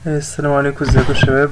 السلام عليكم ازيكم يا شباب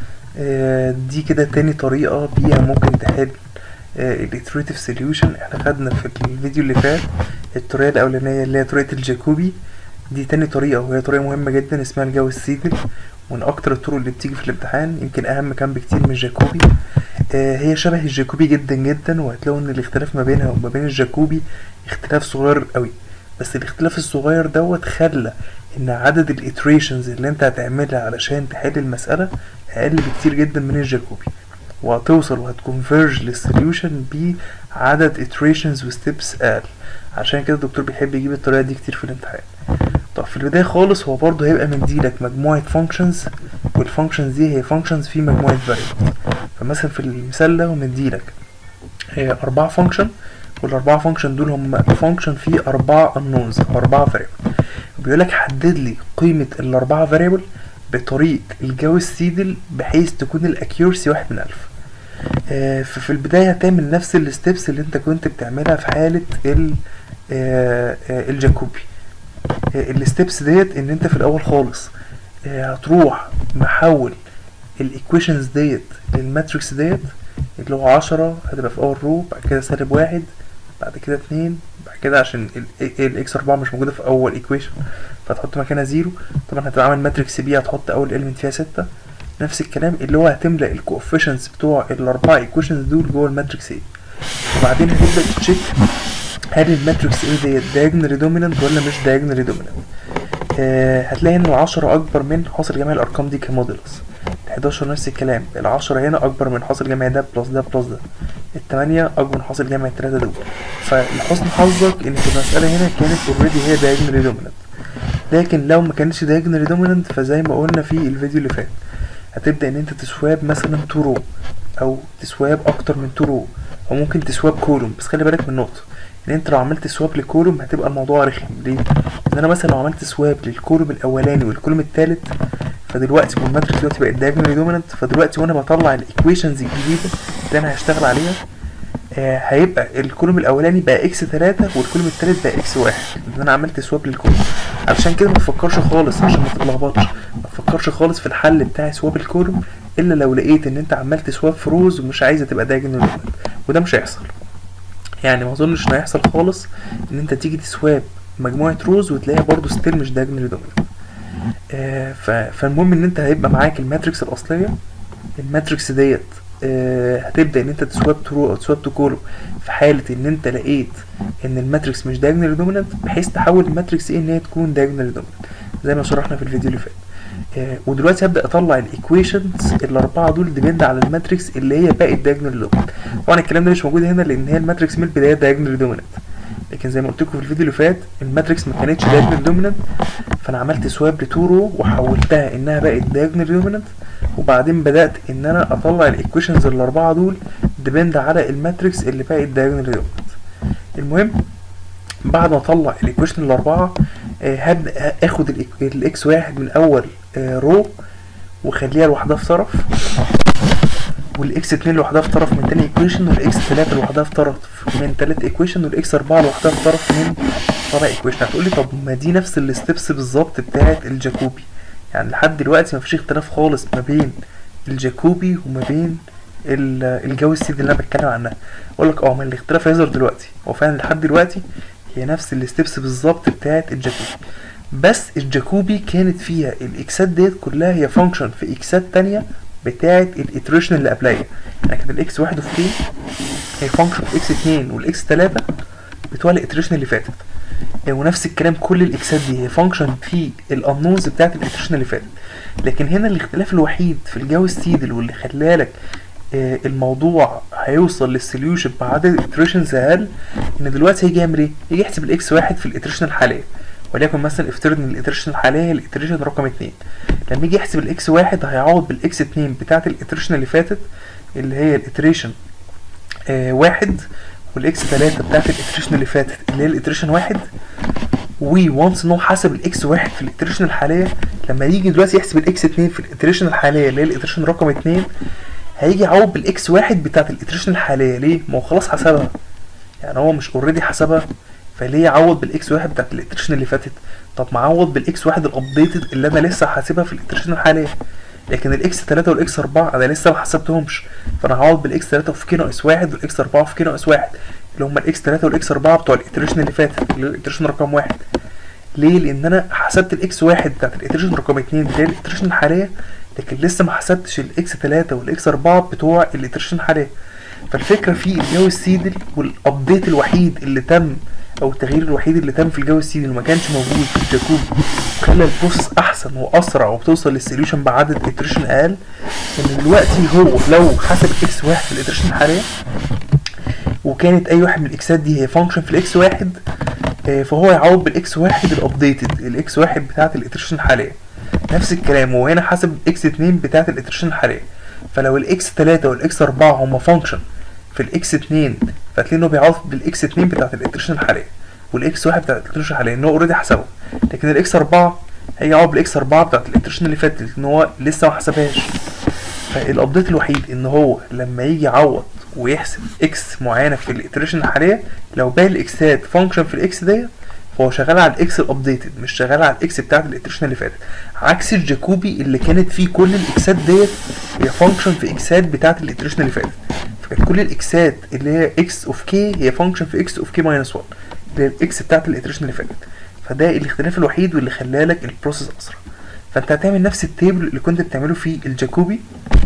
آه، دي كده تاني طريقة بيها ممكن تحل الاتريتيف سوليوشن احنا خدنا في الفيديو اللي فات الطريقة الأولانية اللي هي طريقة الجاكوبي دي تاني طريقة وهي طريقة مهمة جدا اسمها الجو السيدل ومن أكتر الطرق اللي بتيجي في الامتحان يمكن أهم كان بكتير من الجاكوبي آه، هي شبه الجاكوبي جدا جدا وهتلاقوا إن الاختلاف ما بينها وما بين الجاكوبي اختلاف صغير قوي بس الاختلاف الصغير دوت خلى ان عدد الاتريشنز اللي انت هتعملها علشان تحل المسألة اقل بكتير جدا من الجاكوبي وهتوصل وهتكونفيرج للسوليوشن بعدد iterations وستبس اقل عشان كده الدكتور بيحب يجيب الطريقة دي كتير في الامتحان طب في البداية خالص هو برضه هيبقى مديلك مجموعة functions والfunctions دي هي functions في مجموعة variables فمثلا في المثال ده هو مديلك هي أربعة function والأربعة فانكشن دول هم فانكشن فيه أربعة unknowns أو أربعة variable بيقولك حدد لي قيمة الأربعة variable بطريقة الجو السيدل بحيث تكون الاكيورسي واحد من ألف آه ففي البداية هتعمل نفس الستبس اللي انت كنت بتعملها في حالة ال آه آه الجاكوبي آه الستبس ديت ان انت في الأول خالص آه هتروح محول الايكويشنز ديت للماتريكس ديت اللي هو عشرة هتبقى في أول رو بعد كده سالب واحد بعد كده اتنين بعد كده عشان الاكس أربعة مش موجودة في أول ايكويشن فتحط مكانها زيرو طبعا هتبقى عامل ماتريكس بي هتحط أول إليمنت فيها ستة نفس الكلام اللي هو هتملأ الكوفيشنز بتوع الأربعة ايكويشنز دول جوه الماتريكس ايه وبعدين هتبدأ تشيك هل الماتريكس ايه ديت diagonally دومينانت ولا مش diagonally دومينانت آه هتلاقي ان العشرة أكبر من حاصل جميع الأرقام دي كمودولس الحداشر نفس الكلام العشرة هنا أكبر من حاصل جمع ده بلس ده بلس ده التمانية أكبر من حاصل جمع التلاتة دول فلحسن حظك إن في المسألة هنا كانت اوريدي هي diagonally dominant لكن لو ما كانتش diagonally dominant فزي ما قلنا في الفيديو اللي فات هتبدأ إن أنت تسواب مثلا تو رو أو تسواب أكتر من تو رو أو ممكن تسواب كولوم بس خلي بالك من نقطة ان انت لو عملت سواب لكولوم هتبقى الموضوع رخم ليه؟ ان انا مثلا لو عملت سواب للكولوم الاولاني والكولوم التالت فدلوقتي والماتريكس دلوقتي بقت diagonally دومينانت فدلوقتي وانا بطلع الايكويشنز الجديده اللي انا هشتغل عليها آه هيبقى الكولوم الاولاني بقى اكس تلاتة والكولوم التالت بقى اكس واحد لان انا عملت سواب للكولوم علشان كده ما تفكرش خالص عشان ما تتلخبطش ما تفكرش خالص في الحل بتاع سواب الكولوم الا لو لقيت ان انت عملت سواب في روز ومش عايزه تبقى diagonally دومينانت وده مش هيحصل يعني ما اظنش ان هيحصل خالص ان انت تيجي تسواب مجموعه روز وتلاقيها برضو ستيل مش diagonally dominant آه فالمهم ان انت هيبقى معاك الماتريكس الاصليه الماتريكس ديت آه هتبدا ان انت تسواب ترو او تسواب تو كولو في حاله ان انت لقيت ان الماتريكس مش diagonally dominant بحيث تحول الماتريكس ايه ان هي تكون diagonally dominant زي ما شرحنا في الفيديو اللي فات آه ودلوقتي هبدا اطلع الايكويشنز الاربعه دول ديبند على الماتريكس اللي هي بقت diagonally dominant طبعا الكلام ده مش موجود هنا لان هي الماتريكس من البدايه diagonally dominant لكن زي ما قلت لكم في الفيديو اللي فات الماتريكس ما كانتش diagonally dominant فانا عملت سواب لتو رو وحولتها انها بقت diagonally dominant وبعدين بدات ان انا اطلع الايكويشنز الاربعه دول ديبند على الماتريكس اللي بقت diagonally dominant المهم بعد ما اطلع الايكويشن الاربعه آه هبدا اخد الاكس واحد من اول آه رو واخليها لوحدها في طرف والاكس اتنين لوحدها في طرف من تاني ايكويشن والاكس تلاتة لوحدها في طرف من تالت ايكويشن والاكس اربعة لوحدها في طرف من رابع ايكويشن هتقولي طب ما دي نفس الستبس بالظبط بتاعت الجاكوبي يعني لحد دلوقتي مفيش اختلاف خالص ما بين الجاكوبي وما بين الجو السيد اللي انا بتكلم عنها اقول لك اه ما الاختلاف هيظهر دلوقتي هو فعلا لحد دلوقتي هي نفس الستبس بالظبط بتاعت الجاكوبي بس الجاكوبي كانت فيها الاكسات ديت كلها هي فانكشن في اكسات تانية بتاعه الاتريشن اللي قبليه يعني كانت الاكس واحد وفي هي فانكشن في اكس اتنين والاكس تلاتة بتوع الاتريشن اللي فاتت ونفس الكلام كل الاكسات دي هي فانكشن في الانونز بتاعه الاتريشن اللي فاتت لكن هنا الاختلاف الوحيد في الجو السيدل واللي خلالك آه الموضوع هيوصل للسوليوشن بعدد اتريشنز اقل ان دلوقتي هيجي يعمل ايه؟ يجي يحسب الاكس واحد في الاتريشن الحاليه وليكن مثلا افترض ان الاتريشن الحاليه هي الاتريشن رقم اتنين لما يجي يحسب الاكس واحد هيعوض بالاكس اتنين بتاعت الاتريشن اللي فاتت اللي هي الاتريشن آه واحد والاكس تلاتة بتاعت الاتريشن اللي فاتت اللي هي الاتريشن واحد وي وانس ان هو حسب الاكس واحد في الاتريشن الحاليه لما يجي دلوقتي يحسب الاكس اتنين في الاتريشن الحاليه اللي هي الاتريشن رقم اتنين هيجي يعوض بالاكس واحد بتاعت الاتريشن الحاليه ليه؟ ما هو خلاص حسبها يعني هو مش اوريدي حسبها فليه اعوض بالاكس واحد بتاعت الاتريشن اللي فاتت طب ما اعوض بالاكس واحد الابديتد اللي انا لسه حاسبها في الاتريشن الحاليه لكن الاكس 3 والاكس 4 انا لسه ما حسبتهمش فانا هعوض بالاكس 3 في كي ناقص واحد والاكس 4 في كي ناقص واحد اللي هما الاكس 3 والاكس 4 بتوع الاتريشن اللي فاتت اللي هو الاتريشن رقم واحد ليه لان انا حسبت الاكس واحد بتاعت الاتريشن رقم اتنين اللي هي الاتريشن الحاليه لكن لسه ما حسبتش الاكس 3 والاكس 4 بتوع الاتريشن الحاليه فالفكره في الجو السيدل والابديت الوحيد اللي تم او التغيير الوحيد اللي تم في الجو السيدل وما كانش موجود في الجاكوبي وخلى البروسيس احسن واسرع وبتوصل للسوليوشن بعدد اتريشن اقل ان دلوقتي هو لو حسب اكس واحد في الاتريشن الحاليه وكانت اي واحد من الاكسات دي هي فانكشن في الاكس واحد آه، فهو يعوض بالاكس واحد الابديتد الاكس واحد بتاعت الاتريشن الحاليه نفس الكلام وهو هنا حسب اكس اتنين بتاعت الاتريشن الحاليه فلو الاكس تلاتة والاكس اربعة هما فانكشن في الاكس اتنين فهتلاقي انه بيعوض بالاكس اتنين بتاعت الاتريشن الحاليه والاكس واحد بتاعت الاتريشن الحاليه ان هو اوريدي حسبه لكن الاكس اربعة هيعوض بالاكس اربعة بتاعت الاتريشن اللي فاتت لان هو لسه ما حسبهاش فالابديت الوحيد ان هو لما يجي يعوض ويحسب اكس معينه في الاتريشن الحاليه لو باقي الاكسات فانكشن في الاكس ديت فهو شغال على الاكس الابديتد مش شغال على الاكس بتاعت الاتريشن اللي فاتت عكس الجاكوبي اللي كانت فيه كل الاكسات ديت هي فانكشن في اكسات بتاعت الاتريشن اللي فاتت فكانت كل الاكسات اللي هي اكس اوف كي هي فانكشن في اكس اوف كي ماينس 1 اللي هي الاكس بتاعت الاتريشن اللي فاتت فده الاختلاف الوحيد واللي خلالك البروسيس اسرع فانت هتعمل نفس التيبل اللي كنت بتعمله في الجاكوبي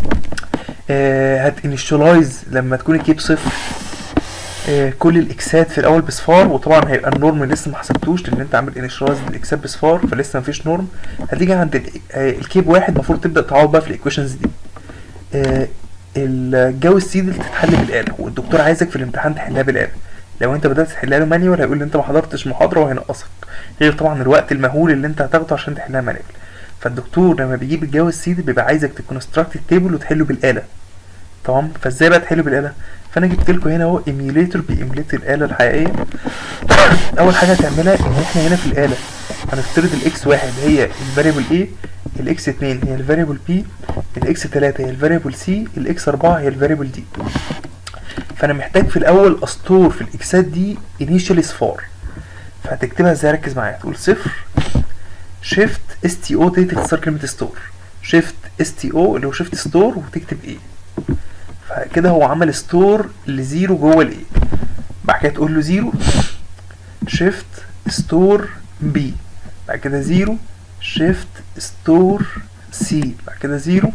آه هت انيشالايز لما تكون الكي بصفر آه كل الاكسات في الاول بصفار وطبعا هيبقى النورم لسه ما حسبتوش لان انت عامل انيشالايز للاكسات بصفار فلسه ما فيش نورم هتيجي عند ال- آه الكيب واحد المفروض تبدا تعوض بقى في الايكويشنز دي آه الجو السيدل تتحل بالاله والدكتور عايزك في الامتحان تحلها بالاله لو انت بدات تحلها له مانيوال هيقول لي انت ما حضرتش محاضره وهينقصك غير طبعا الوقت المهول اللي انت هتاخده عشان تحلها مانيوال فالدكتور لما بيجيب الجو السيدل بيبقى عايزك تكونستراكت التيبل وتحله بالاله تمام فازاي بقى تحله بالاله فانا جبت لكم هنا اهو ايميوليتور بيميوليت الاله الحقيقيه اول حاجه هتعملها ان احنا هنا في الاله هنفترض الاكس واحد هي الفاريبل A الاكس اتنين هي الفاريبل B الاكس تلاتة هي الفاريبل C الاكس اربعة هي الفاريبل D فانا محتاج في الاول استور في الاكسات دي انيشال صفار فهتكتبها ازاي ركز معايا تقول صفر شيفت اس تي او دي تختصر كلمه ستور شيفت اس تي او اللي هو شيفت ستور وتكتب ايه فكده هو عمل ستور لزيرو جوه الايه بعد كده تقول له زيرو شيفت ستور بي بعد كده زيرو شيفت ستور سي بعد كده زيرو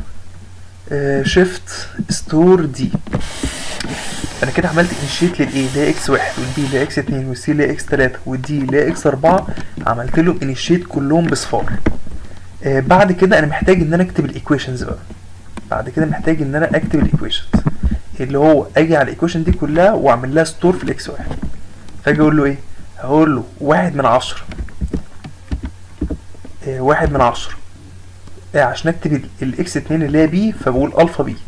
شيفت ستور دي انا كده عملت انشيت للايه اللي هي اكس واحد والبي اللي هي اكس اتنين والسي اللي هي اكس تلاتة والدي اللي هي اكس اربعة عملت له انشيت كلهم بصفار آه بعد كده انا محتاج ان انا اكتب الايكويشنز بقى بعد كده محتاج ان انا اكتب الايكويشنز اللي هو اجي على الايكويشن دي كلها واعمل لها ستور في الاكس واحد فاجي اقول له ايه هقول له واحد من عشرة آه واحد من عشرة آه عشان اكتب الاكس اتنين اللي هي بي فبقول الفا بي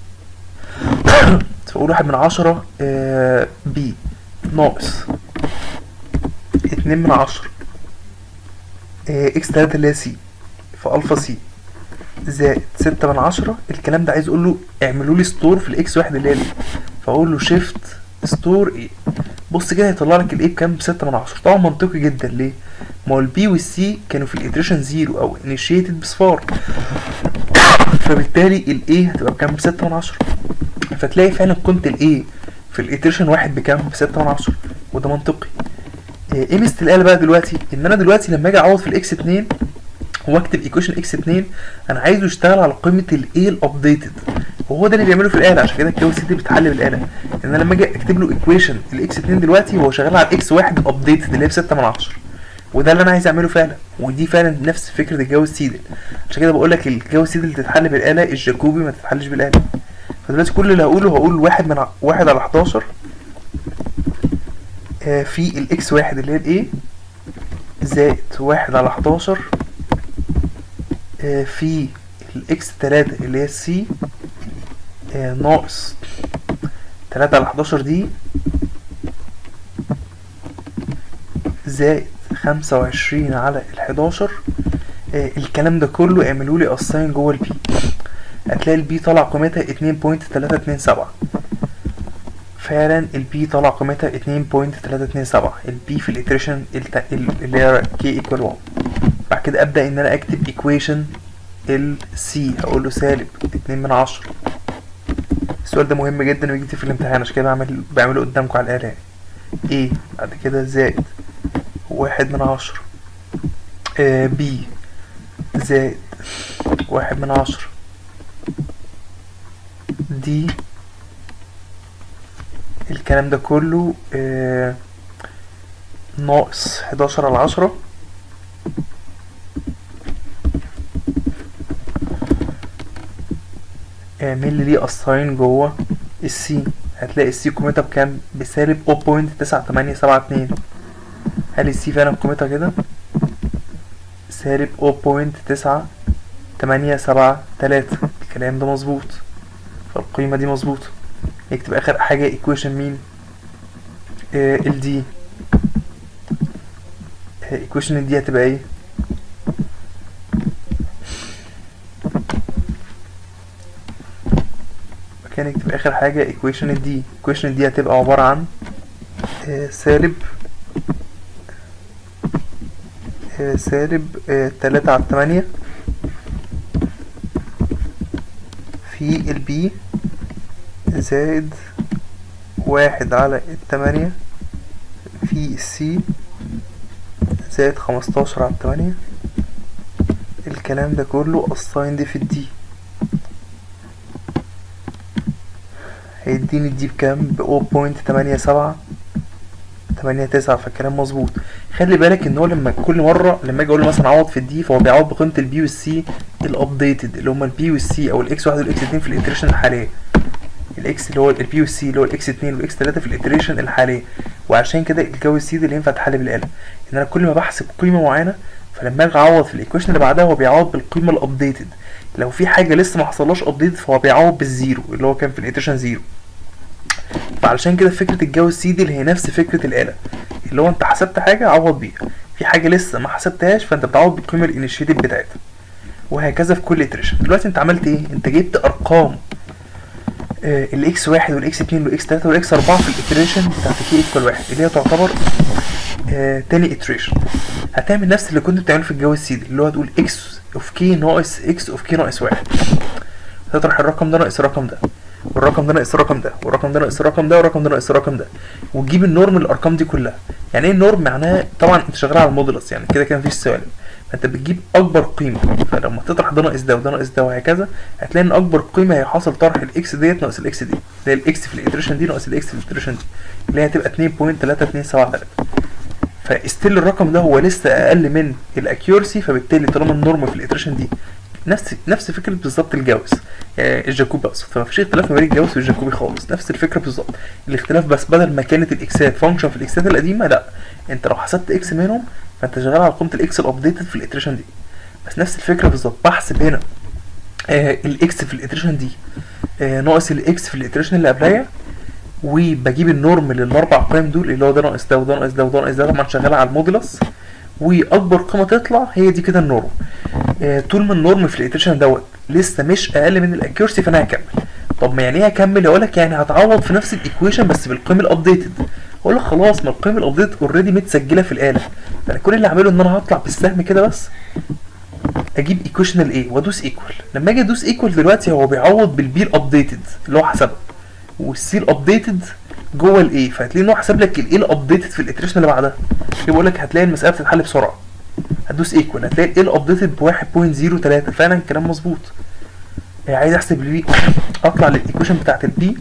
فاقول واحد من عشرة آه بي ناقص اتنين من عشرة آه اكس تلاتة اللي هي سي فالفا سي زائد ستة من عشرة الكلام ده عايز اقول له اعملوا لي ستور في الاكس واحد اللي هي دي فاقول له شيفت ستور ايه بص كده هيطلع لك الايه بكام بستة من عشرة طبعا منطقي جدا ليه ما هو البي والسي كانوا في الاتريشن زيرو او انيشيتد بصفار فبالتالي الايه هتبقى بكام بستة من عشرة فتلاقي فعلا كنت الايه في الاتريشن واحد بكام بستة من عشرة وده منطقي ايه ميزة الآلة بقى دلوقتي ان انا دلوقتي لما اجي اعوض في الاكس اتنين واكتب ايكويشن اكس اتنين انا عايزه يشتغل على قيمة الايه الابديتد وهو ده اللي بيعمله في الآلة عشان كده الكيو سي دي بتحل بالآلة ان انا لما اجي اكتب له ايكويشن الاكس اتنين دلوقتي وهو شغال على الاكس واحد الابديتد اللي هي بستة من عشرة وده اللي انا عايز اعمله فعلا ودي فعلا نفس فكره الجو السيدل عشان كده بقول لك الجو السيدل تتحل بالاله الجاكوبي ما تتحلش بالاله فدلوقتي كل اللي هقوله هقول واحد من ع... واحد على 11 آه في الاكس واحد اللي هي الايه زائد واحد على 11 آه في الاكس تلاتة اللي هي السي آه ناقص تلاتة على 11 دي زائد خمسة وعشرين على الحداشر آه الكلام ده كله اعملوا لي اساين جوه البي هتلاقي البي طلع قيمتها اتنين بوينت تلاتة اتنين سبعة فعلا البي طلع قيمتها اتنين بوينت تلاتة اتنين سبعة البي في الاتريشن اللي هي كي ايكوال 1 بعد كده ابدا ان انا اكتب ايكويشن السي هقول له سالب اتنين من عشرة السؤال ده مهم جدا ويجي في الامتحان عشان كده بعمل بعمله قدامكم على الآلة ايه بعد كده زائد واحد من عشرة آه بي زائد واحد من عشرة دي الكلام ده كله آه ناقص حداشر على عشرة اعمل لي ليه اساين جوه السي هتلاقي السي قيمتها بكام بسالب 0.9872 هل السي فعلا قيمتها كده سالب 0.9873 الكلام ده مظبوط فالقيمة دي مظبوطة نكتب اخر حاجة ايكويشن مين آه الدي ايكويشن الدي هتبقى ايه كان نكتب اخر حاجة ايكويشن الدي ايكويشن الدي هتبقى عبارة عن آه سالب آه سالب آه تلاتة على التمانية في البي زائد واحد على التمانية في السي زائد خمستاشر على التمانية الكلام ده كله الساين دي في الدي هيديني الدي بكام ب 0.87 89 فالكلام مظبوط خلي بالك ان هو لما كل مره لما اجي اقول له مثلا عوض في الدي فهو بيعوض بقيمه البي والسي الابديتد اللي هما البي والسي او الاكس واحد والاكس اتنين في الاتريشن الحاليه الاكس اللي هو البي والسي اللي هو الاكس اتنين والاكس تلاته في الاتريشن الحاليه وعشان كده الجو السي ده اللي ينفع تحل بالاله ان انا كل ما بحسب قيمه معينه فلما اجي اعوض في الايكويشن اللي بعدها هو بيعوض بالقيمه الابديتد لو في حاجه لسه ما حصلهاش ابديت فهو بيعوض بالزيرو اللي هو كان في الاتريشن زيرو فعلشان كده فكره الجو السي دي اللي هي نفس فكره الاله اللي هو انت حسبت حاجه عوض بيها في حاجه لسه ما حسبتهاش فانت بتعوض بالقيمه الانيشيتيف بتاعتها وهكذا في كل اتريشن دلوقتي انت عملت ايه انت جبت ارقام آه الاكس واحد والاكس اتنين والاكس تلاته والاكس اربعه في الاتريشن بتاعت كي ايكوال واحد اللي هي تعتبر آه تاني اتريشن هتعمل نفس اللي كنت بتعمله في الجو السي دي اللي هو هتقول اكس اوف كي ناقص اكس اوف كي ناقص واحد تطرح الرقم ده ناقص الرقم ده والرقم ده ناقص الرقم ده والرقم ده ناقص الرقم ده والرقم ده ناقص الرقم ده وتجيب النورم للارقام دي كلها يعني ايه النورم معناه طبعا انت شغال على المودولس يعني كده كده مفيش سوالف فانت بتجيب اكبر قيمه فلما تطرح ده ناقص ده وده ناقص ده وهكذا هتلاقي ان اكبر قيمه هي حاصل طرح الاكس ديت ناقص الاكس دي اللي هي الاكس في الاتريشن دي ناقص الاكس في الاتريشن دي اللي هي هتبقى 2.3273 فاستيل الرقم ده هو لسه اقل من الاكيورسي فبالتالي طالما النورم في الاتريشن دي نفس نفس فكره بالظبط الجوز يعني الجاكوبي اقصد فما فيش اختلاف ما بين الجوز والجاكوبي خالص نفس الفكره بالظبط الاختلاف بس بدل ما كانت الاكسات فانكشن في الاكسات القديمه لا انت لو حسبت اكس منهم فانت شغال على قيمه الاكس الابديتد في الاتريشن دي بس نفس الفكره بالظبط بحسب هنا آه الاكس في الاتريشن دي آه ناقص الاكس في الاتريشن اللي قبلها وبجيب النورم للاربع قيم دول اللي هو ده ناقص ده وده ناقص ده وده ناقص ده طبعا شغال على المودولس واكبر قيمه تطلع هي دي كده النورم آه طول ما النورم في الاتريشن دوت لسه مش اقل من الاكيورسي فانا هكمل طب ما يعني ايه هكمل اقول لك يعني هتعوض في نفس الايكويشن بس بالقيمه الابديتد اقول لك خلاص ما القيمه الابديتد اوريدي متسجله في الاله فانا كل اللي هعمله ان انا هطلع بالسهم كده بس اجيب ايكويشن الايه وادوس ايكوال لما اجي ادوس ايكوال دلوقتي هو بيعوض بالبي الابديتد اللي هو حسبها والسي الابديتد جوه الايه فهتلاقي ان هو حسب لك الايه الابديتد في الاتريشن اللي بعدها بيقول لك هتلاقي المساله بتتحل بسرعه هتدوس ايكوال هتلاقي الايه الابديتد ب 1.03 فعلا الكلام مظبوط عايز احسب البي اطلع للايكويشن بتاعت البي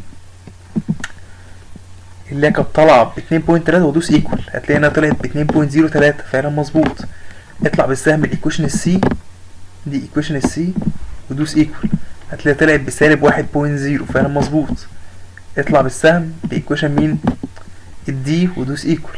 اللي هي كانت طالعه ب 2.3 وادوس ايكوال هتلاقي انها طلعت ب 2.03 فعلا مظبوط اطلع بالسهم الايكويشن السي دي ايكويشن السي ودوس ايكوال هتلاقي طلعت بسالب 1.0 فعلا مظبوط اطلع بالسهم بايكويشن مين الدي ودوس ايكوال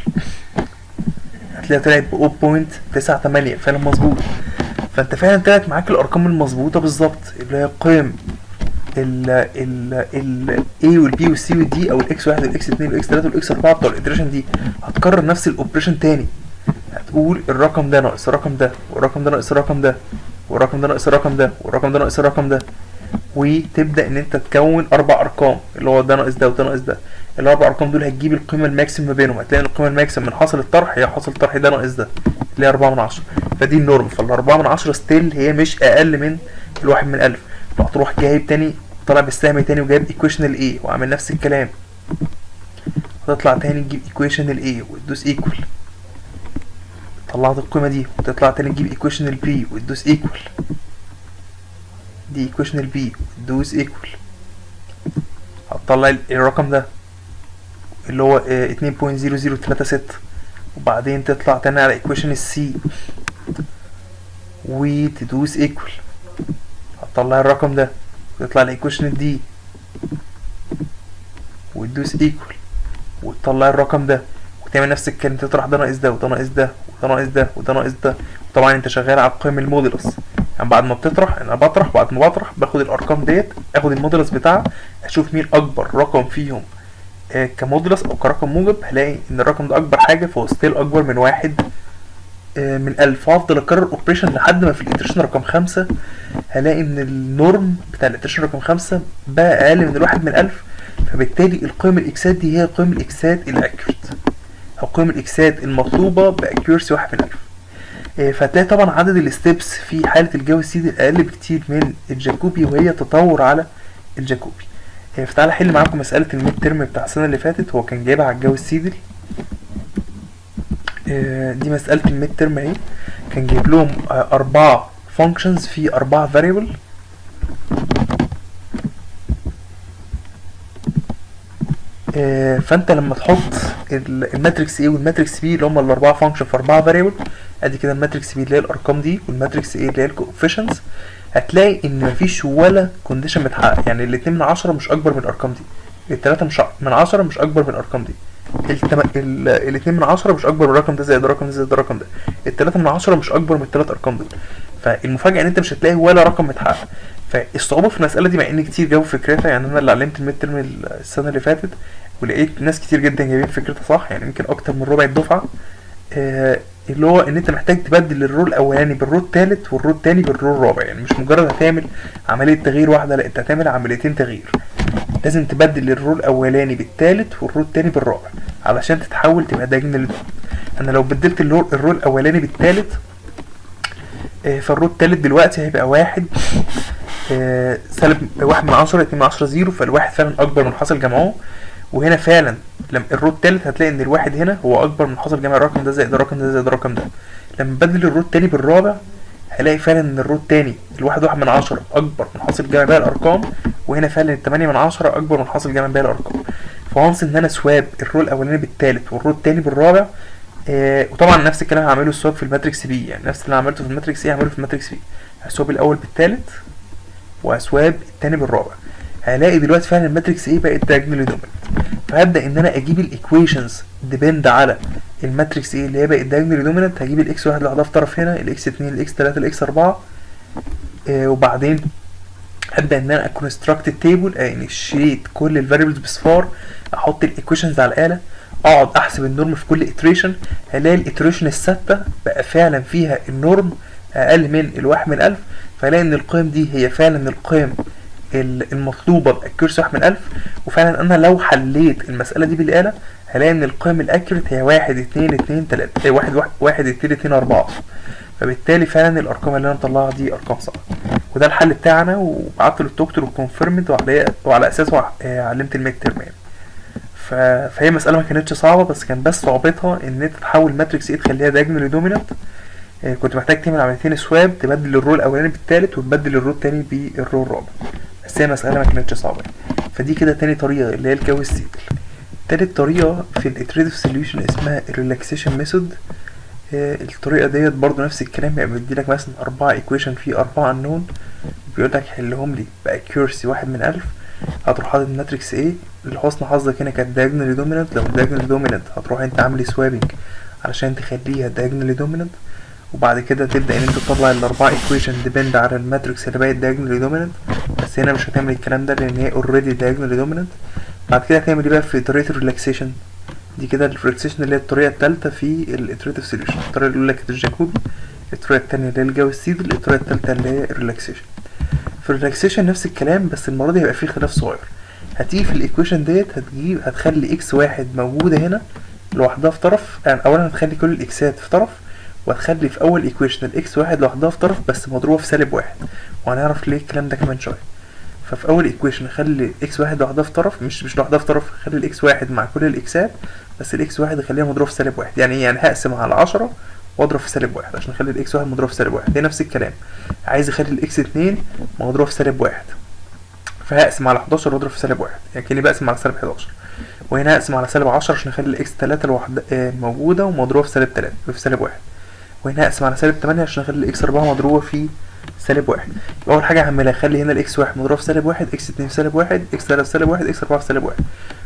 هتلاقي طلعت ب 0.98 فعلا مظبوط فانت فعلا طلعت معاك الارقام المظبوطه بالظبط اللي هي قيم ال ال ال A والبي والسي والدي او الاكس واحد والاكس اتنين والاكس تلاته والاكس اربعه بتوع الاتريشن دي هتكرر نفس الاوبريشن تاني هتقول الرقم ده ناقص الرقم ده والرقم ده ناقص الرقم ده والرقم ده ناقص الرقم ده والرقم ده ناقص الرقم ده وتبدا ان انت تكون اربع ارقام اللي هو ده ناقص ده وده ناقص ده الاربع ارقام دول هتجيب القيمه الماكسيم ما بينهم هتلاقي ان القيمه الماكسيم من حاصل الطرح هي حاصل الطرح ده ناقص ده اللي هي 4 من 10 فدي النورم فالأربعة من عشرة ستيل هي مش أقل من الواحد من ألف فهتروح جايب تاني طالع بالسهم تاني وجايب ايكويشن ال A وعامل نفس الكلام هتطلع تاني تجيب ايكويشن ال A وتدوس ايكوال طلعت القيمة دي وتطلع تاني تجيب ايكويشن ال B وتدوس ايكوال دي ايكويشن ال B وتدوس ايكوال هتطلع ال- الرقم ده اللي هو اتنين بوينت زيرو زيرو تلاتة ستة وبعدين تطلع تاني على ايكويشن السي وتدوس ايكوال هتطلع الرقم ده وتطلع الايكويشن الدي وتدوس ايكوال وتطلع الرقم ده وتعمل نفس الكلام تطرح ده ناقص ده وده ناقص ده وده ناقص ده وده ناقص ده طبعا انت شغال على القيم المودولس يعني بعد ما بتطرح انا بطرح بعد ما بطرح باخد الارقام ديت اخد المودولس بتاعها اشوف مين اكبر رقم فيهم آه، كمودولس او كرقم موجب هلاقي ان الرقم ده اكبر حاجه فهو ستيل اكبر من واحد آه، من ألف وأفضل أكرر أوبريشن لحد ما في الإتريشن رقم خمسة هلاقي إن النورم بتاع الإتريشن رقم خمسة بقى أقل من الواحد من ألف فبالتالي القيم الإكسات دي هي قيم الإكسات الأكيوريت أو قيم الإكسات المطلوبة بأكيورسي واحد من ألف آه، فهتلاقي طبعا عدد الستبس في حالة الجو السيدي أقل بكتير من الجاكوبي وهي تطور على الجاكوبي آه، فتعالى أحل معاكم مسألة الميد ترم بتاع السنة اللي فاتت هو كان جايبها على الجو السيدي آه، دي مسألة الميد ترم اهي كان جايب لهم آه، أربعة functions في أربعة variable آه، فانت لما تحط ال- الماتريكس A والماتريكس B اللي هم الأربعة فانكشن في أربعة variable ادي كده الماتريكس B اللي هي الأرقام دي والماتريكس A اللي هي الكوفيشنز هتلاقي إن مفيش ولا كونديشن متحقق يعني الاتنين من عشرة مش أكبر من الأرقام دي التلاتة مش ع- من عشرة مش أكبر من الأرقام دي التم... ال... الاتنين من عشرة مش أكبر من الرقم ده زائد الرقم ده زائد الرقم ده التلاتة من عشرة مش أكبر من التلات أرقام دول فالمفاجأة إن أنت مش هتلاقي ولا رقم متحقق فالصعوبة في المسألة دي مع إن كتير جابوا فكرتها يعني أنا اللي علمت الميد ترم السنة اللي فاتت ولقيت ناس كتير جدا جايبين فكرتها صح يعني يمكن أكتر من ربع الدفعة آه اللي هو ان انت محتاج تبدل الرول الاولاني بالرول التالت والرول التاني بالرول الرابع يعني مش مجرد هتعمل عمليه تغيير واحده لا انت هتعمل عمليتين تغيير لازم تبدل الرول الاولاني بالتالت والرول التاني بالرابع علشان تتحول تبقى دايجنال انا لو بدلت الرول الرول الاولاني بالتالت آه، فالرول التالت دلوقتي هيبقى واحد آه، سالب واحد من عشرة اتنين من عشرة زيرو فالواحد فعلا اكبر من حاصل جمعه وهنا فعلا لما الرول التالت هتلاقي ان الواحد هنا هو اكبر من حاصل جمع الرقم ده زائد الرقم ده زائد الرقم ده لما بدل الرول التاني بالرابع هلاقي فعلا ان الرول التاني الواحد واحد من عشرة اكبر من حاصل جمع باقي الارقام وهنا فعلا التمانية من عشرة اكبر من حاصل جمع باقي الارقام فوانس ان انا سواب الرول الاولاني بالتالت والرول التاني بالرابع آه وطبعا نفس الكلام هعمله السواب في الماتريكس بي يعني نفس اللي عملته في الماتريكس ايه هعمله في الماتريكس بي هسواب الاول بالتالت واسواب التاني بالرابع هلاقي دلوقتي فعلا الماتريكس ايه بقت دايجنالي دوميننت فهبدا ان انا اجيب الايكويشنز ديبند على الماتريكس ايه اللي هي بقت دايجنالي دوميننت هجيب الاكس واحد لوحدها في طرف هنا الاكس اتنين الاكس تلاته الاكس اربعه آه وبعدين هبدا ان انا اكونستراكت التيبل انيشيت كل الفاريبلز بصفار احط الايكويشنز على الاله اقعد احسب النورم في كل iteration هلاقي الاتريشن الثابته بقى فعلا فيها النورم اقل من الواحد من الف فهلاقي ان القيم دي هي فعلا القيم ال- المطلوبه باكيورسي واحد من الف وفعلا انا لو حليت المساله دي بالاله هلاقي ان القيم الاكيوريت هي واحد اتنين اتنين تلاته إيه، واحد واحد واحد اتنين اتنين اربعه فبالتالي فعلا الارقام اللي انا مطلعها دي ارقام صح وده الحل بتاعنا وبعته للدكتور وكونفيرمد وعلى وعلى اساسه آه، علمت الميد ترم يعني ف... فهي مسألة ما كانتش صعبة بس كان بس صعوبتها ان انت تحول ماتريكس ايه تخليها دايجنالي دومينانت كنت محتاج تعمل عمليتين سواب تبدل الرول الاولاني بالتالت وتبدل الرول التاني بالرول الرابع بس هي مسألة ما كانتش صعبة فدي كده تاني طريقة اللي هي الجو السيكل تالت طريقة في الاتريتيف سوليوشن اسمها الريلاكسيشن ميثود الطريقة ديت برضو نفس الكلام يعني بيديلك مثلا أربعة ايكويشن في أربعة unknown بيقولك حلهم لي بأكيورسي واحد من ألف هتروح حاطط ماتريكس A لحسن حظك هنا كانت diagonally dominant لو diagonally dominant هتروح انت عامل سوابنج علشان تخليها diagonally dominant وبعد كده تبدأ ان انت تطلع الأربعة equation depend على الماتريكس اللي بقت diagonally dominant بس هنا مش هتعمل الكلام ده لأن هي already diagonally dominant بعد كده هتعمل ايه بقى في طريقة الريلاكسيشن دي كده الريلاكسيشن اللي هي الطريقة التالتة في الاتريتيف سوليوشن الطريقة الأولى كانت الجاكوبي الطريقة التانية اللي هي الجو السيدل الطريقة التالتة اللي هي الريلاكسيشن في الريلاكسيشن نفس الكلام بس المره دي هيبقى فيه خلاف صغير هتيجي في الايكويشن ديت هتجيب هتخلي اكس واحد موجوده هنا لوحدها في طرف يعني اولا هتخلي كل الاكسات في طرف وهتخلي في اول ايكويشن الاكس واحد لوحدها في طرف بس مضروبه في سالب واحد وهنعرف ليه الكلام ده كمان شويه ففي اول ايكويشن خلي اكس واحد لوحدها في طرف مش مش لوحدها في طرف خلي الاكس واحد مع كل الاكسات بس الاكس واحد اخليها مضروبه في سالب واحد يعني ايه يعني هقسم على عشرة واضرب في سالب واحد عشان اخلي الاكس واحد مضروب في سالب واحد هي نفس الكلام عايز اخلي الاكس اتنين مضروب في سالب واحد فهقسم على 11 واضرب في سالب واحد يعني كاني بقسم على سالب 11 وهنا هقسم على سالب 10 عشان اخلي الاكس 3 لوحدها آه، موجوده ومضروبه في سالب 3 في سالب واحد وهنا هقسم على سالب 8 عشان اخلي الاكس 4 مضروبه في سالب واحد يبقى اول حاجه هعملها اخلي هنا الاكس واحد مضروبه في سالب واحد اكس 2 في سالب واحد اكس 3 في سالب واحد اكس 4 في سالب واحد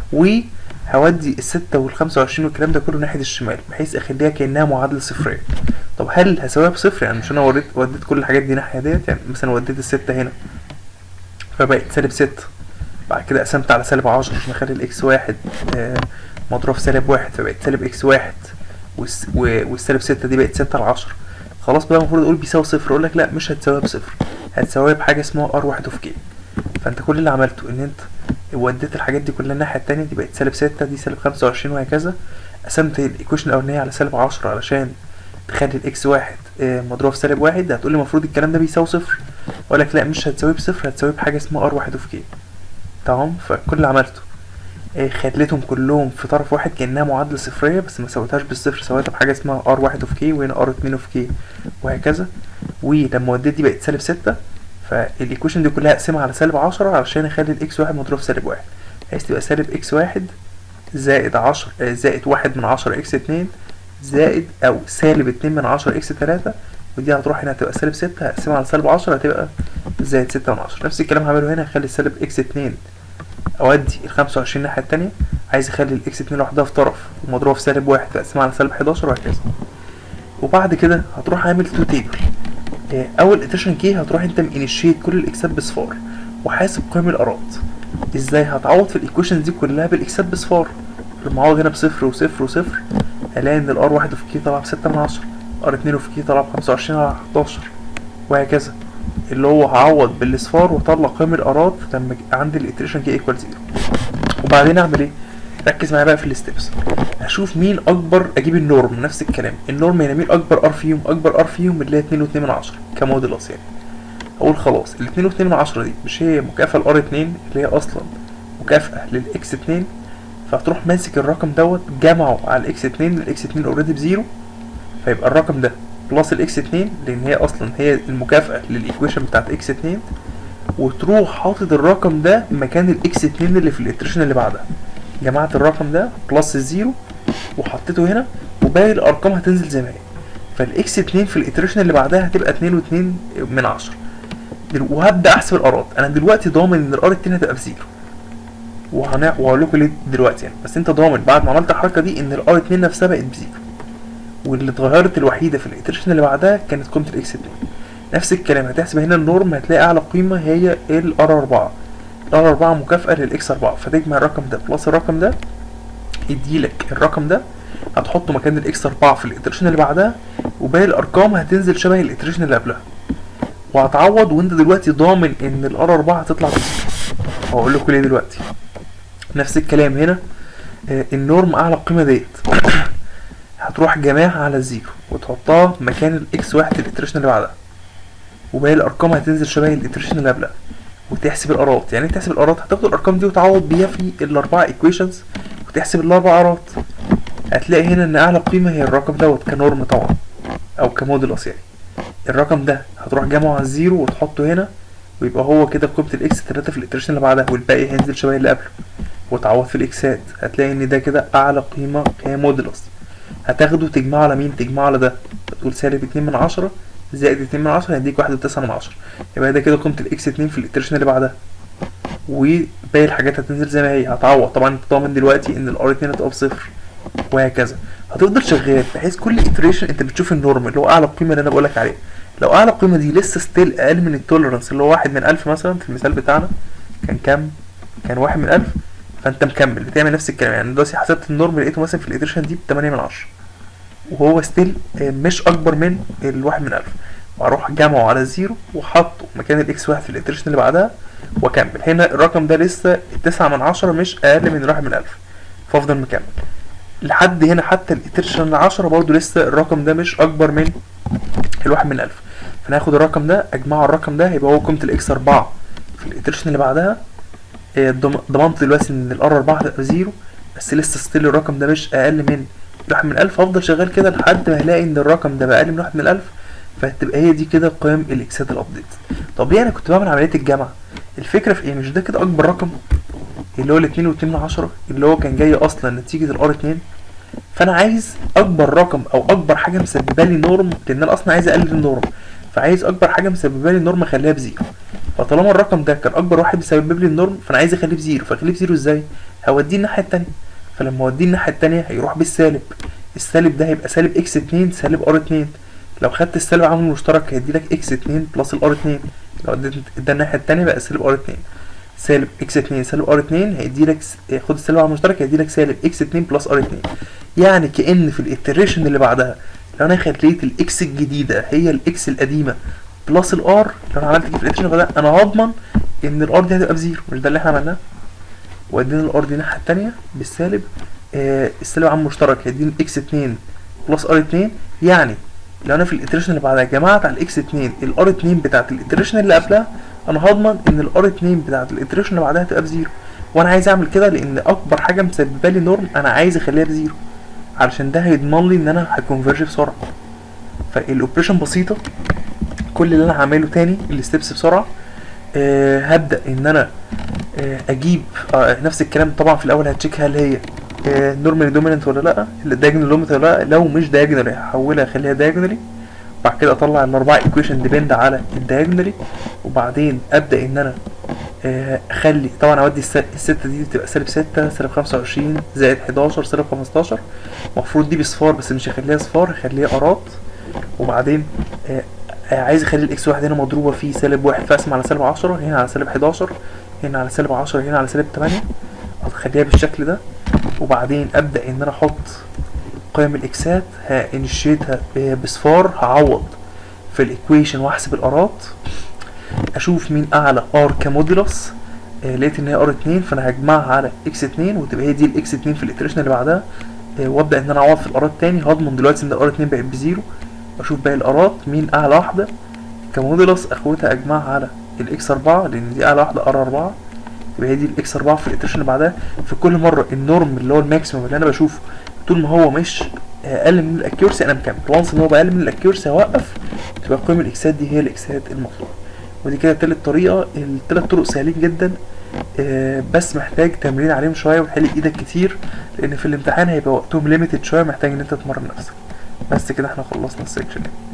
وهودي الستة والخمسة وعشرين والكلام ده كله ناحية الشمال بحيث اخليها كأنها معادلة صفرية طب هل هساويها بصفر يعني مش انا وريت وديت كل الحاجات دي ناحية ديت يعني مثلا وديت الستة هنا فبقت سالب ستة بعد كده قسمت على سالب عشرة عشان اخلي الاكس واحد آه، مضروب في سالب واحد فبقت سالب اكس واحد والس- و- والسالب ستة دي بقت ستة على عشرة خلاص بقى المفروض اقول بيساوي صفر اقول لك لا مش هتساويها بصفر هتساويها بحاجة اسمها ار واحد اوف كي فانت كل اللي عملته ان انت وديت الحاجات دي كلها الناحية التانية دي بقت سالب ستة دي سالب خمسة وعشرين وهكذا قسمت الايكويشن الاولانية على سالب عشرة علشان تخلي الاكس واحد آه، مضروب في سالب واحد هتقولي المفروض الكلام ده بيساوي صفر اقول لك لا مش هتساويه بصفر هتساويه بحاجة اسمها ار واحد اوف كي تمام فكل اللي عملته آه، خليتهم كلهم في طرف واحد كأنها معادلة صفرية بس ما سويتهاش بالصفر سويتها بحاجة اسمها ار واحد اوف كي وهنا ار اتنين اوف كي وهكذا ولما وديت دي بقت سالب ستة فالايكويشن دي كلها اقسمها على سالب عشرة علشان اخلي الاكس واحد مضروب في سالب واحد بحيث تبقى سالب اكس واحد زائد عشر آه، زائد واحد من عشرة اكس اتنين زائد او سالب اتنين من عشرة اكس تلاتة ودي هتروح هنا هتبقى سالب ستة هقسمها على سالب عشرة هتبقى زائد ستة من عشرة نفس الكلام هعمله هنا هخلي سالب اكس اتنين اودي الخمسة وعشرين الناحية التانية عايز اخلي الاكس اتنين لوحدها في طرف ومضروبة في سالب واحد فاقسمها على سالب حداشر وهكذا وبعد كده هتروح عامل تو تيبل آه، اول اتريشن كي هتروح انت مانيشيت كل الاكسات بصفار وحاسب قيم الارات ازاي هتعوض في الايكويشنز دي كلها بالاكسات بصفار المعوض هنا بصفر وصفر وصفر الاقي ان الار واحد اوف كي طلع بستة من عشرة ار اتنين اوف كي طلع بخمسة وعشرين على حداشر وهكذا اللي هو هعوض بالاصفار واطلع قيم الارات لما ج- عندي الاتريشن كي ايكوال زيرو وبعدين اعمل ايه ركز معايا بقى في الستبس اشوف مين اكبر اجيب النورم نفس الكلام النورم يعني مين اكبر ار فيهم اكبر ار فيهم اللي هي 2 و2 من عشرة كموديلس يعني اقول خلاص ال 2 و2 من عشرة دي مش هي مكافأة الار 2 اللي هي اصلا مكافأة للاكس 2 فهتروح ماسك الرقم دوت جمعه على الاكس 2 الاكس 2 اوريدي بزيرو فيبقى الرقم ده بلس الاكس 2 لان هي اصلا هي المكافأة للايكويشن بتاعت اكس 2 وتروح حاطط الرقم ده مكان الاكس 2 اللي في الاتريشن اللي بعدها جمعت الرقم ده بلس الزيرو وحطيته هنا وباقي الارقام هتنزل زي ما هي فالاكس 2 في الاتريشن اللي بعدها هتبقى 2 و2 من 10 دل- وهبدا احسب الارات انا دلوقتي ضامن ان الار التاني هتبقى بزيرو وهنع... وهقول لكم ليه دلوقتي يعني بس انت ضامن بعد ما عملت الحركه دي ان الار 2 نفسها بقت بزيرو واللي اتغيرت الوحيده في الاتريشن اللي بعدها كانت قيمه الاكس 2 نفس الكلام هتحسب هنا النورم هتلاقي اعلى قيمه هي الار 4 الار 4 مكافاه للاكس 4 فتجمع الرقم ده بلس الرقم ده يديلك الرقم ده هتحطه مكان الاكس 4 في الاتريشن اللي بعدها وباقي الارقام هتنزل شبه الاتريشن اللي قبلها وهتعوض وانت دلوقتي ضامن ان الار 4 هتطلع بزيرو هقول لكم ليه دلوقتي نفس الكلام هنا آه، النورم اعلى قيمه ديت هتروح جماعها على الزيرو وتحطها مكان الاكس واحد في الاتريشن اللي بعدها وباقي الارقام هتنزل شبه الاتريشن اللي قبلها وتحسب الارات يعني انت تحسب الارات هتاخد الارقام دي وتعوض بيها في الاربعه ايكويشنز وتحسب الاربع ارات هتلاقي هنا ان اعلى قيمه هي الرقم دوت كنورم طبعا او كموديلس يعني الرقم ده هتروح جمعه على الزيرو وتحطه هنا ويبقى هو كده قيمه الاكس 3 في الاتريشن اللي بعدها والباقي هينزل شبه اللي قبله وتعوض في الاكسات هتلاقي ان ده كده اعلى قيمه كموديلس هتاخده تجمعه على مين تجمعه على ده هتقول سالب اتنين من عشرة زائد اتنين من عشرة هيديك واحد وتسعة من عشرة يبقى ده كده قيمة الاكس اتنين في الاتريشن اللي بعدها وباقي الحاجات هتنزل زي ما هي هتعوض طبعا انت ضامن دلوقتي ان الار اتنين هتبقى بصفر وهكذا هتفضل شغال بحيث كل iteration انت بتشوف النورم اللي هو اعلى قيمه اللي انا بقولك عليها لو اعلى قيمه دي لسه ستيل اقل من التوليرانس اللي هو واحد من ألف مثلا في المثال بتاعنا كان كام كان واحد من ألف فانت مكمل بتعمل نفس الكلام يعني دلوقتي حسبت النورم لقيته مثلا في الاتريشن دي بتمانية من عشرة وهو ستيل مش اكبر من الواحد من ألف واروح جمعه على زيرو وحطه مكان الاكس واحد في الاتريشن اللي بعدها واكمل هنا الرقم ده لسه التسعة من عشرة مش اقل من الواحد من الف فافضل مكمل لحد هنا حتى الاتريشن العشرة برضو لسه الرقم ده مش اكبر من الواحد من الف فانا هاخد الرقم ده اجمعه على الرقم ده هيبقى هو قيمة الاكس اربعة في الاتريشن اللي بعدها آه، ضم- ضمنت دلوقتي ان الار اربعة هتبقى زيرو بس لسه ستيل الرقم ده مش اقل من الواحد من الف افضل شغال كده لحد ما هلاقي ان الرقم ده بقى اقل من واحد من الف فهتبقى هي دي كده قيم الاكسات الابديت طب ليه انا كنت بعمل عمليه الجمع الفكره في ايه مش ده كده اكبر رقم اللي هو الاتنين واتنين من عشرة اللي هو كان جاي اصلا نتيجه الار اتنين فانا عايز اكبر رقم او اكبر حاجه مسببه لي نورم لان انا اصلا عايز اقلل النورم فعايز اكبر حاجه مسببه لي النورم اخليها بزيرو فطالما الرقم ده كان اكبر واحد مسبب لي النورم فانا عايز اخليه بزيرو فاخليه بزيرو ازاي هوديه الناحيه التانية فلما اوديه الناحيه التانية هيروح بالسالب السالب ده هيبقى سالب اكس اتنين سالب ار اتنين لو خدت السالب عامل مشترك هيدي لك اكس اتنين بلس الار اتنين لو اديت ده الناحيه التانية بقى سالب ار اتنين سالب اكس اتنين سالب ار اتنين هيدي لك س... خد السالب عامل مشترك هيدي لك سالب اكس اتنين بلس ار اتنين يعني كأن في الاتريشن اللي بعدها لو انا خليت الاكس الجديده هي الاكس القديمه بلس الار لو انا عملت كده في الاتريشن اللي بعدها انا هضمن ان الار دي هتبقى بزيرو مش ده اللي احنا عملناه وادينا الار دي الناحيه التانية بالسالب آه السالب عامل مشترك هيديني اكس اتنين بلس ار اتنين يعني لو انا في الاتريشن اللي بعدها جمعت على الاكس اتنين الار اتنين بتاعت الاتريشن اللي قبلها انا هضمن ان الار اتنين بتاعت الاتريشن اللي بعدها تبقى بزيرو وانا عايز اعمل كده لان اكبر حاجه مسببه لي نورم انا عايز اخليها بزيرو علشان ده هيضمن لي ان انا هكونفرج بسرعه فالاوبريشن بسيطه كل اللي انا هعمله تاني الستبس بسرعه أه هبدا ان انا أه اجيب أه نفس الكلام طبعا في الاول هتشيك هل هي نورمالي دوميننت ولا لا الدايجونال دوميننت ولا لا لو مش دايجونالي هحولها اخليها دايجونالي بعد كده اطلع الاربعه ايكويشن ديبند على الدايجونالي وبعدين ابدا ان انا آه، اخلي طبعا اودي الس- الستة دي تبقى سالب ستة سالب خمسة وعشرين زائد حداشر سالب خمستاشر المفروض دي بصفار بس مش هخليها صفار هخليها ارات وبعدين آه، آه، عايز اخلي الاكس واحد هنا مضروبة في سالب واحد فاقسم على سالب عشرة هنا على سالب حداشر هنا على سالب عشرة هنا على سالب تمانية هخليها بالشكل ده وبعدين ابدا ان انا احط قيم الاكسات هانشيتها بصفار هعوض في الايكويشن واحسب الارات اشوف مين اعلى ار كموديلس آه لقيت ان هي ار 2 فانا هجمعها على اكس 2 وتبقى هي دي الاكس 2 في الاتريشن اللي بعدها آه وابدا ان انا اعوض في الارات تاني هضمن دلوقتي ان الار 2 بقت بزيرو واشوف باقي الارات مين اعلى واحده كموديلس اخوتها اجمعها على الاكس 4 لان دي اعلى واحده ار 4 يبقى هي دي الاكس 4 في الاتريشن اللي بعدها في كل مره النورم اللي هو الماكسيمم اللي انا بشوفه طول ما هو مش اقل من الاكيورسي انا مكمل وانس ان هو بقى اقل من الاكيورسي هوقف تبقى قيم الاكسات دي هي الاكسات المطلوبه ودي كده تالت طريقه التلات طرق سهلين جدا آه، بس محتاج تمرين عليهم شويه وتحل بايدك كتير لان في الامتحان هيبقى وقتهم ليميتد شويه محتاج ان انت تمرن نفسك بس كده احنا خلصنا السكشن